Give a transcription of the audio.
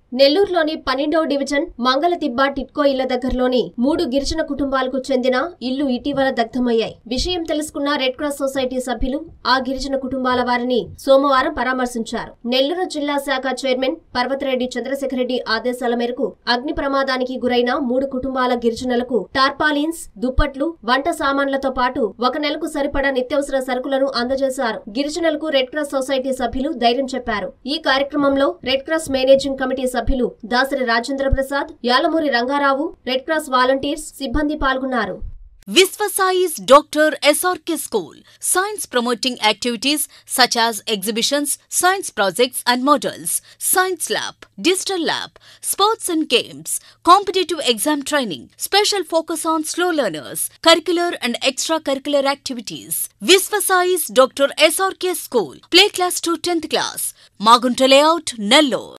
నెల్లూరులోని పన్నెండవ డివిజన్ మంగళతిబ్బ టిట్కో ఇళ్ల దగ్గరలోని మూడు గిరిజన కుటుంబాలకు చెందిన ఇల్లు ఇటీవల దగ్ధమయ్యాయి విషయం తెలుసుకున్న రెడ్ క్రాస్ సొసైటీ సభ్యులు ఆ గిరిజన కుటుంబాల వారిని సోమవారం పరామర్శించారు నెల్లూరు జిల్లా శాఖ చైర్మన్ పర్వతరెడ్డి చంద్రశేఖరరెడ్డి ఆదేశాల మేరకు అగ్ని ప్రమాదానికి గురైన మూడు కుటుంబాల గిరిజనులకు టార్పాలిన్స్ దుప్పట్లు వంట సామాన్లతో పాటు ఒక నెలకు సరిపడా నిత్యావసర సరుకులను అందజేశారు గిరిజనులకు రెడ్ క్రాస్ సొసైటీ సభ్యులు ధైర్యం చెప్పారు ఈ కార్యక్రమంలో రెడ్ క్రాస్ మేనేజింగ్ కమిటీ సభ్యులు Dasari Rajendra Prasad Yalamuri Rangarao red cross volunteers సిబ్బంది పాల్గొన్నారు Visvasai's Dr. SRK School. Science promoting activities such as exhibitions, science projects and models, science lab, digital lab, sports and games, competitive exam training, special focus on slow learners, curricular and extracurricular activities. Visvasai's Dr. SRK School. Play class to 10th class. Magunta Layout, Nellore.